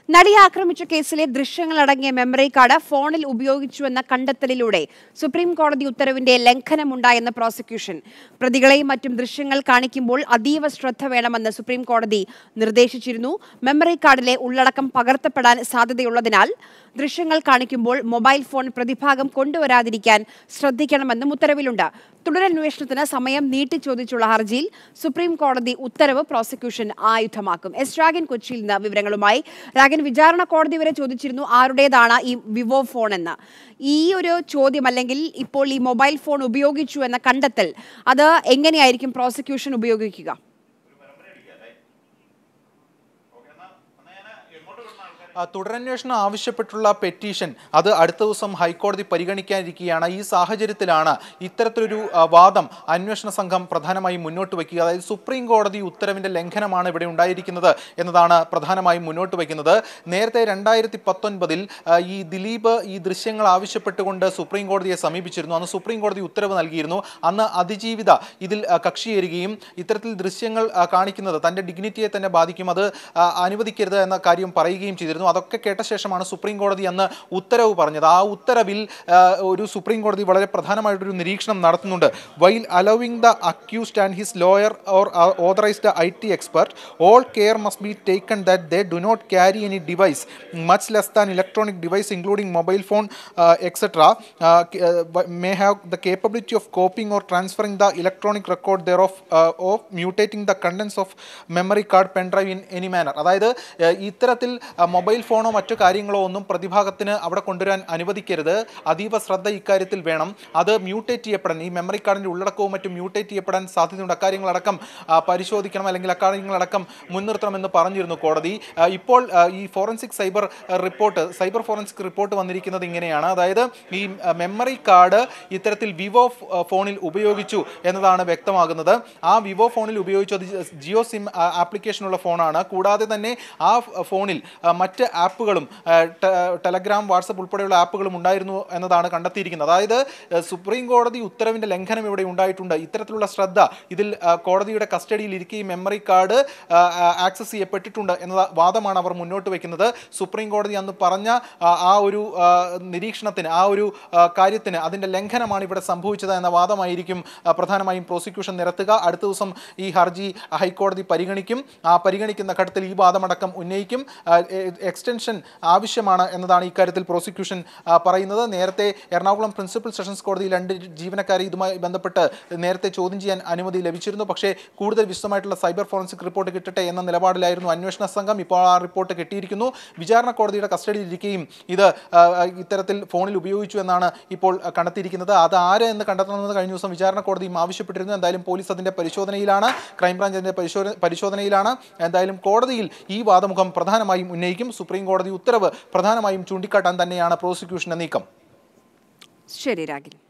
നടിയെ ആക്രമിച്ച കേസിലെ ദൃശ്യങ്ങളടങ്ങിയ മെമ്മറി കാർഡ് ഫോണിൽ ഉപയോഗിച്ചുവെന്ന കണ്ടെത്തലിലൂടെ സുപ്രീം കോടതി ഉത്തരവിന്റെ ലംഘനമുണ്ടായെന്ന് പ്രോസിക്യൂഷൻ പ്രതികളെയും മറ്റും ദൃശ്യങ്ങൾ കാണിക്കുമ്പോൾ അതീവ ശ്രദ്ധ വേണമെന്ന് സുപ്രീം കോടതി നിർദ്ദേശിച്ചിരുന്നു മെമ്മറി കാർഡിലെ ഉള്ളടക്കം പകർത്തപ്പെടാൻ സാധ്യതയുള്ളതിനാൽ ദൃശ്യങ്ങൾ കാണിക്കുമ്പോൾ മൊബൈൽ ഫോൺ പ്രതിഭാഗം കൊണ്ടുവരാതിരിക്കാൻ ശ്രദ്ധിക്കണമെന്നും ഉത്തരവിലുണ്ട് തുടരന്വേഷണത്തിന് സമയം നീട്ടി ചോദിച്ചുള്ള ഹർജിയിൽ സുപ്രീം കോടതി ഉത്തരവ് പ്രോസിക്യൂഷൻ ആയുധമാക്കും എസ് രാഗൻ കൊച്ചിയിൽ നിന്ന് വിവരങ്ങളുമായി രാഗൻ വിചാരണ കോടതി വരെ ചോദിച്ചിരുന്നു ആരുടേതാണ് ഈ വിവോ ഫോൺ എന്ന് ഈ ഒരു ചോദ്യം അല്ലെങ്കിൽ ഇപ്പോൾ ഈ മൊബൈൽ ഫോൺ ഉപയോഗിച്ചു എന്ന കണ്ടെത്തൽ അത് എങ്ങനെയായിരിക്കും പ്രോസിക്യൂഷൻ ഉപയോഗിക്കുക ആ, തുടരന്വേഷണം ആവശ്യപ്പെട്ടുള്ള പെറ്റീഷൻ അത് അടുത്ത ദിവസം ഹൈക്കോടതി പരിഗണിക്കാനിരിക്കുകയാണ് ഈ സാഹചര്യത്തിലാണ് ഇത്തരത്തിലൊരു ആ, വാദം അന്വേഷണ സംഘം പ്രധാനമായും മുന്നോട്ട് വയ്ക്കുക അതായത് സുപ്രീം കോടതി ഉത്തരവിന്റെ ലംഘനമാണ് ഇവിടെ ഉണ്ടായിരിക്കുന്നത് എന്നതാണ് പ്രധാനമായും മുന്നോട്ട് വയ്ക്കുന്നത് നേരത്തെ രണ്ടായിരത്തി പത്തൊൻപതിൽ ഈ ദിലീപ് ഈ ദൃശ്യങ്ങൾ ആവശ്യപ്പെട്ടുകൊണ്ട് സുപ്രീം കോടതിയെ സമീപിച്ചിരുന്നു അന്ന് സുപ്രീം കോടതി ഉത്തരവ് നൽകിയിരുന്നു അന്ന് അതിജീവിത ഇതിൽ ആ, കക്ഷിയേരുകയും ഇത്തരത്തിൽ ദൃശ്യങ്ങൾ ആ, കാണിക്കുന്നത് തന്റെ ഡിഗ്നിറ്റിയെ തന്നെ ബാധിക്കും അത് ആ, അനുവദിക്കരുത് എന്ന കാര്യം പറയുകയും ചെയ്തിരുന്നു അതൊക്കെ കേട്ട ശേഷമാണ് സുപ്രീം കോടതി അന്ന് ഉത്തരവ് പറഞ്ഞത് ആ ഉത്തരവിൽ ആ, ഒരു സുപ്രീം കോടതി വളരെ പ്രധാനമായിട്ടൊരു നിരീക്ഷണം നടത്തുന്നുണ്ട് while allowing the accused and his lawyer or authorised I T expert all care must be taken that they do not carry any device much less than electronic device including mobile phone etcetera may have the capability of copying or transferring the electronic record thereof uh, of mutating the contents of memory card pen drive in any manner അതായത് uh, ഇത്തരത്തിൽ mobile ഫോണോ മറ്റു കാര്യങ്ങളോ ഒന്നും പ്രതിഭാഗത്തിന് അവിടെ കൊണ്ടുവരാൻ അനുവദിക്കരുത് അതീവ ശ്രദ്ധ ഇക്കാര്യത്തിൽ വേണം അത് മ്യൂട്ടേറ്റ് ചെയ്യപ്പെടാൻ ഈ മെമ്മറി കാർഡിൻ്റെ ഉള്ളടക്കവും മറ്റും മ്യൂട്ടേറ്റ് ചെയ്യപ്പെടാൻ സാധ്യതയുണ്ട് അക്കാര്യങ്ങളടക്കം ആ, പരിശോധിക്കണം അല്ലെങ്കിൽ അക്കാര്യങ്ങളടക്കം മുൻനിർത്തണമെന്ന് പറഞ്ഞിരുന്നു കോടതി ആ, ഇപ്പോൾ ആ, ഈ forensic cyber report cyber forensic report വന്നിരിക്കുന്നത് ഇങ്ങനെയാണ് അതായത് ഈ മെമ്മറി കാർഡ് ഇത്തരത്തിൽ വിവോ ഫ്- ഫോണിൽ ഉപയോഗിച്ചു എന്നതാണ് വ്യക്തമാകുന്നത് ആ വിവോ ഫോണിൽ ഉപയോഗിച്ചു അത് ജിയോ സിം ആപ്ലിക്കേഷനുള്ള ഫോണാണ് കൂടാതെ തന്നെ ആ ഫ്- ഫോണിൽ ആ, മറ്റ് ആപ്പുകളും ആ, ടെ- ടെലഗ്രാം വാട്സപ്പ് ഉൾപ്പെടെയുള്ള ആപ്പുകളും ഉണ്ടായിരുന്നു എന്നതാണ് കണ്ടെത്തിയിരിക്കുന്നത് അതായത് ആ, സുപ്രീം കോടതി ഉത്തരവിന്റെ ലംഘനം ഇവിടെ ഉണ്ടായിട്ടുണ്ട് ഇത്തരത്തിലുള്ള ശ്രദ്ധ ഇതിൽ ആ, കോടതിയുടെ കസ്റ്റഡിയിൽ ഇരിക്കെ ഈ മെമ്മറി കാർഡ് ആക്സസ് ചെയ്യപ്പെട്ടിട്ടുണ്ട് എന്ന വാദമാണ് അവർ മുന്നോട്ട് വയ്ക്കുന്നത് സുപ്രീം കോടതി അന്ന് പറഞ്ഞ ആ, ആ ഒരു ആ, നിരീക്ഷണത്തിന് ആ ഒരു ആ, കാര്യത്തിന് അതിന്റെ ലംഘനമാണ് ഇവിടെ സംഭവിച്ചത് എന്ന വാദമായിരിക്കും ആ, പ്രധാനമായും പ്രോസിക്യൂഷൻ നിരത്തുക അടുത്ത ദിവസം ഈ ഹർജി ഹൈക്കോടതി പരിഗണിക്കും ആ പരിഗണിക്കുന്ന ഘട്ടത്തിൽ ഈ വാദമടക്കം ഉന്നയിക്കും ആ, എ- എക്സ്റ്റൻഷൻ ആവശ്യമാണ് എന്നതാണ് ഇക്കാര്യത്തിൽ പ്രോസിക്യൂഷൻ ആ, പറയുന്നത് നേരത്തെ എറണാകുളം പ്രിൻസിപ്പൽ സെഷൻസ് കോടതിയിൽ രണ്ട് ജീവനക്കാരെ ഇതുമായി ബന്ധപ്പെട്ട് നേരത്തെ ചോദ്യം ചെയ്യാൻ അനുമതി ലഭിച്ചിരുന്നു പക്ഷേ കൂടുതൽ വിശദമായിട്ടുള്ള സൈബർ ഫോറൻസിക് റിപ്പോർട്ട് കിട്ടട്ടെ എന്ന നിലപാടിലായിരുന്നു അന്വേഷണ സംഘം ഇപ്പോൾ ആ റിപ്പോർട്ട് കിട്ടിയിരിക്കുന്നു വിചാരണ കോടതിയുടെ കസ്റ്റഡിയിൽ ഇരിക്കുകയും ഇത് ആ, ഇത്തരത്തിൽ ഫോണിൽ ഉപയോഗിച്ചു എന്നാണ് ഇപ്പോൾ കണ്ടെത്തിയിരിക്കുന്നത് അത് ആര് എന്ന് കണ്ടെത്തണമെന്ന് കഴിഞ്ഞ ദിവസം വിചാരണ കോടതിയും ആവശ്യപ്പെട്ടിരുന്നു എന്തായാലും പോലീസ് അതിന്റെ പരിശോധനയിലാണ് ക്രൈംബ്രാഞ്ച് അതിന്റെ പരിശോധന പരിശോധനയിലാണ് എന്തായാലും കോടതിയിൽ ഈ വാദമുഖം പ്രധാനമായും ഉന്നയിക്കും സുപ്രീം കോടതി ഉത്തരവ് പ്രധാനമായും ചൂണ്ടിക്കാട്ടാൻ തന്നെയാണ് പ്രോസിക്യൂഷന്റെ നീക്കം ശരി രാഗിൽ